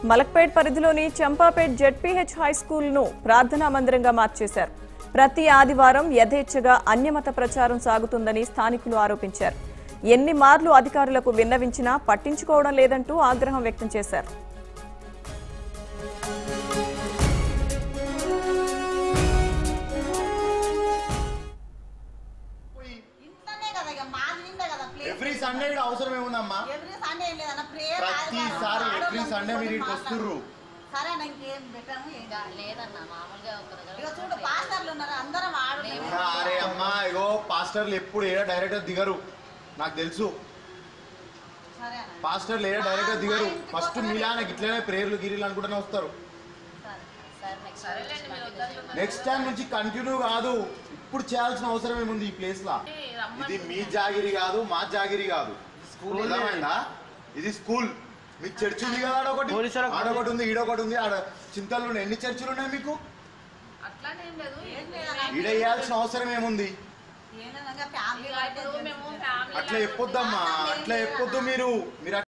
మలక్పేట్ పరిధిలోని Champapet ZPH high స్కూల్ను ప్రార్థనా మందిరంగా మార్చేశారు ప్రతి ఆదివారం యథేచ్ఛగా అన్యమత ప్రచారం సాగుతుందని స్థానికులు ఆరోపించారు ఎన్ని మార్లు అధికారులకు విన్నవించినా పట్టించుకోవడం లేదంటూ ఆగ్రహం వ్యక్తం చేశారు ఇంట్లోనే కదా ఇక మాది నిండే కదా ప్లేస్ ఎవ్రీ సండే ఇక్కడ అవసరం ఏముందమ్మా ఎవ్రీ సండే ఏం లేదన్న ప్రేయర్ ప్రతిసారి ఎవ్రీ సండే మీరు ఇక్కడికి వస్తుర్రు సరే అన్న ఇంకేం పెట్టాము ఏం కాదు. లేదన్నా మామూలుగా ఒక దగ్గర ఇక చూడు పాస్టర్లు ఉన్నారు అందరం ఆడు అరే అమ్మా ఇగో పాస్టర్లు ఎప్పుడు ఏ డైరెక్టర్ దిగరు నాకు తెలుసు సరే అన్న పాస్టర్లు ఏ డైరెక్టర్ దిగరు ఫస్ట్ మీలానే ఇట్లనే ప్రేయర్లు గిరీలు అనుకుంటూనే వస్తారు సార్ నెక్స్ట్ నెక్స్ట్ టైం నుంచి కంటిన్యూ కాదు ఇప్పుడు చేయాల్సిన అవసరం ఏముంది ఈ ప్లేస్ లా ఇది మీ జాగిరి కాదు మా జాగిరి కాదు స్కూల్ అర్థమైందా ఇది స్కూల్ మీకు చర్చ్ ఉంది కదా ఆడొకటి పోలీసులకు ఆడొకటి ఉంది ఈడొకటి ఉంది ఆడ చింతలు ఉన్నాయి ఎన్ని చర్చిలు ఉన్నాయి మీకు అట్లానేం లేదు ఏం లేదన్న ఈడ వేయాల్సిన అవసరం ఏముంది ఏం లేదన్న ఫ్యామిలీ ఇప్పుడు మేము ఫ్యామిలీ అట్లా చెప్పొద్దమ్మా అట్లా చెప్పొద్దు మీరు మీరు